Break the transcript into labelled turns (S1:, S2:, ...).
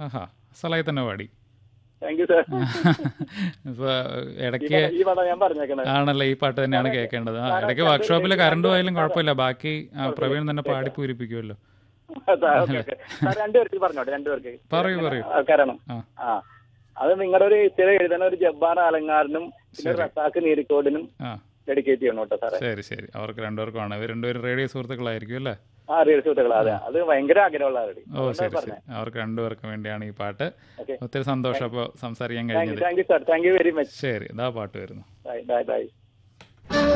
S1: ആഹാ അസലായി തന്നെ പാടി
S2: thank you sir
S1: ഇപ്പൊ ഇടയ്ക്ക്
S2: ഈ പടം ഞാൻ പറഞ്ഞേക്കണത്
S1: ആണല്ലോ ഈ പാട്ട് തന്നെയാണ് കേൾക്കേണ്ടത് ആ ഇടയ്ക്ക് വർക്ക്ഷോപ്പിൽ കറണ്ട് പോയാലും കുഴപ്പമില്ല ബാക്കി ആ, പ്രവീൺ തന്നെ പാടി പൂരിപ്പിക്കുമല്ലോ
S2: സാർ ഓക്കെ ഓക്കെ സാർ രണ്ടുപേർക്ക് പറഞ്ഞോട്ടെ രണ്ടുപേർക്ക്
S1: പറയൂ പറയൂ
S2: കാരണം
S1: ആ
S2: ആ അത് നിങ്ങളുടെ ഒരു ഇത്തിരി എഴുതുന്ന ഒരു ജബ്ബാർ അലങ്കാരനും പിന്നെ ഒരു റസാക്ക് നീരിക്കോടിനും
S1: ആ
S2: ഡെഡിക്കേറ്റ് ചെയ്യണം കേട്ടോ സാറേ
S1: ശരി ശരി അവർക്ക് രണ്ടുപേർക്കുമാണ് ഇവർ രണ്ടുപേരും റേഡിയോ സുഹൃത്തുക്കളായിരിക്കും അല്ലേ
S2: ആ റീൽ സുഹൃത്തുക്കൾ അതെ അത് ഭയങ്കര ആഗ്രഹമുള്ള ആളുടെ
S1: ഓ ശരി ശരി അവർക്ക് രണ്ടുപേർക്കും വേണ്ടിയാണ് ഈ പാട്ട്
S2: ഓക്കെ
S1: ഒത്തിരി സന്തോഷം അപ്പോൾ സംസാരിക്കാൻ
S2: താങ്ക് യു
S1: കഴിഞ്ഞത്
S2: thank you sir thank you very much
S1: ശരി ഇതാ പാട്ട് വരുന്നു
S2: ബൈ ബൈ ബൈ